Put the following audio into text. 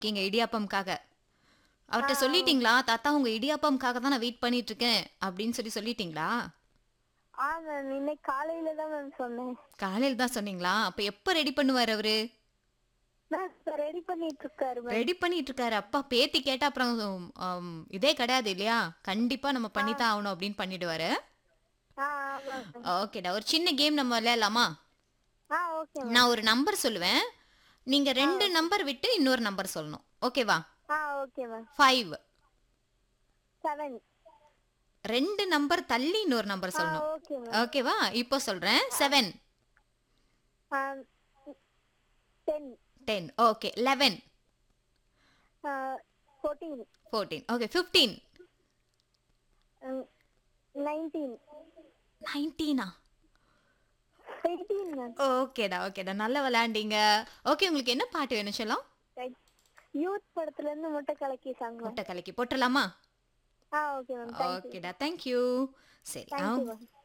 இருக்கீங்க இடியாப்பம்காக அவர்கிட்ட சொல்லிட்டீங்களா தாத்தா உங்க இடியாப்பம்காக தான் நான் வெயிட் பண்ணிட்டு இருக்கேன் அப்படின்னு சொல்லி சொல்லிட்டீங்களா ஆ மேம் இன்னைக்கு காலையில தான் மேம் சொன்னேன் காலையில தான் சொன்னீங்களா அப்ப எப்ப ரெடி பண்ணுவார் அவரு மேம் ரெடி பண்ணிட்டு இருக்காரு மேம் ரெடி பண்ணிட்டு இருக்காரு அப்பா பேத்தி கேட்டா அப்புறம் ஆம், இதே கிடையாது இல்லையா கண்டிப்பா நம்ம பண்ணித்தான் ஆகணும் அப்படின்னு பண்ணிடுவாரு ஆ ஆமா மேம் ஓகேடா ஒரு சின்ன கேம் நம்ம விளையாடலாமா ஆ ஓகே மேம் நான் ஒரு நம்பர் சொல்லுவேன் நீங்க ரெண்டு நம்பர் விட்டு இன்னொரு நம்பர் சொல்லணும் ஓகேவா ஆ ஓகே மேம் ஃபைவ் செவன் ரெண்டு நம்பர் தள்ளி இன்னொரு நம்பர் ஆ சொல்லணும் ஓகே மேம் ஓகேவா இப்போ சொல்றேன் seven ten ten okay eleven fourteen fourteen okay fifteen nineteen நைன்டீனா எயிட்டீன் மேம் ஓகேடா ஓகேடா நல்லா விளையாண்டீங்க ஓகே உங்களுக்கு என்ன பாட்டு வேணும் சொல்லலாம் யூத் படத்துல இருந்து முட்டை கலக்கி சாங் மேம் முட்டை கலக்கி போட்டுடலாமா ஆ ஓகே மேம் தேங்க்யூ ஓகேடா தேங்க்யூ சரி தேங்க்யூ ஆ, மேம்